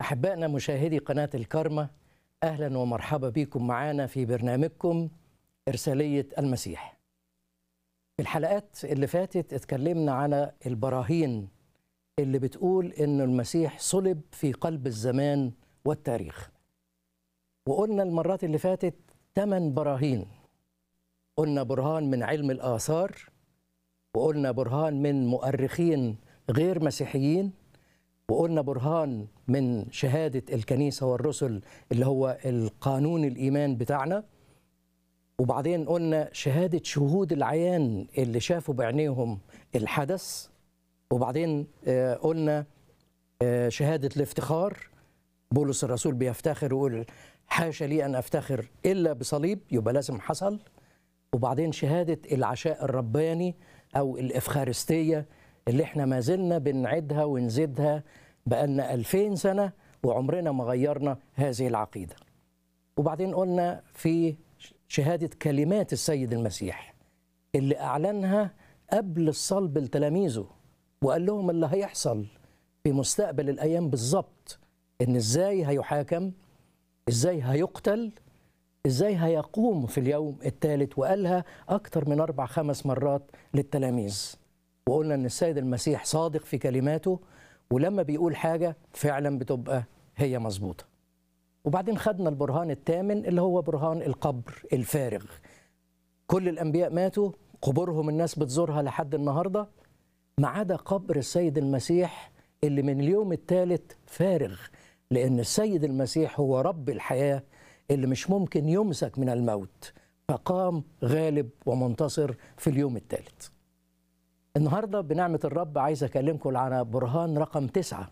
أحبائنا مشاهدي قناة الكرمة أهلا ومرحبا بكم معنا في برنامجكم إرسالية المسيح في الحلقات اللي فاتت اتكلمنا على البراهين اللي بتقول إن المسيح صلب في قلب الزمان والتاريخ وقلنا المرات اللي فاتت ثمان براهين قلنا برهان من علم الآثار وقلنا برهان من مؤرخين غير مسيحيين وقلنا برهان من شهادة الكنيسة والرسل اللي هو القانون الإيمان بتاعنا وبعدين قلنا شهادة شهود العيان اللي شافوا بعينيهم الحدث وبعدين آه، قلنا آه، شهادة الافتخار بولس الرسول بيفتخر ويقول حاشا لي أن أفتخر إلا بصليب يبقى لازم حصل وبعدين شهادة العشاء الرباني أو الإفخارستية اللي احنا ما زلنا بنعيدها ونزيدها بقالنا ألفين سنة وعمرنا ما غيرنا هذه العقيدة وبعدين قلنا في شهادة كلمات السيد المسيح اللي أعلنها قبل الصلب لتلاميذه وقال لهم اللي هيحصل في مستقبل الأيام بالظبط إن إزاي هيحاكم إزاي هيقتل إزاي هيقوم في اليوم الثالث وقالها أكثر من أربع خمس مرات للتلاميذ وقلنا ان السيد المسيح صادق في كلماته ولما بيقول حاجه فعلا بتبقى هي مظبوطه وبعدين خدنا البرهان الثامن اللي هو برهان القبر الفارغ كل الانبياء ماتوا قبورهم الناس بتزورها لحد النهارده ما عدا قبر السيد المسيح اللي من اليوم الثالث فارغ لان السيد المسيح هو رب الحياه اللي مش ممكن يمسك من الموت فقام غالب ومنتصر في اليوم الثالث النهارده بنعمة الرب عايز أكلمكم على برهان رقم تسعة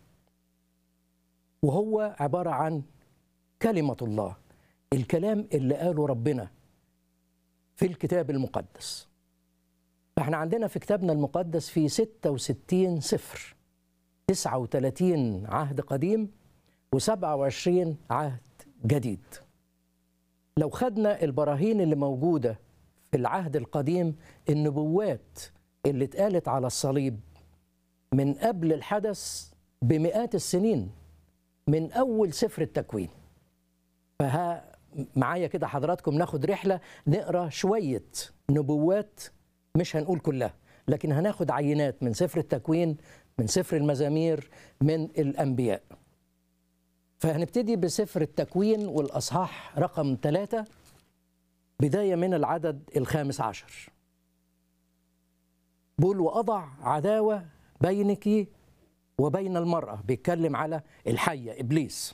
وهو عبارة عن كلمة الله الكلام اللي قاله ربنا في الكتاب المقدس احنا عندنا في كتابنا المقدس في 66 سفر 39 عهد قديم و27 عهد جديد لو خدنا البراهين اللي موجودة في العهد القديم النبوات اللي اتقالت على الصليب من قبل الحدث بمئات السنين من أول سفر التكوين فها معايا كده حضراتكم ناخد رحلة نقرأ شوية نبوات مش هنقول كلها لكن هناخد عينات من سفر التكوين من سفر المزامير من الأنبياء فهنبتدي بسفر التكوين والأصحاح رقم ثلاثة بداية من العدد الخامس عشر بيقول وأضع عداوة بينك وبين المرأة بيتكلم على الحية إبليس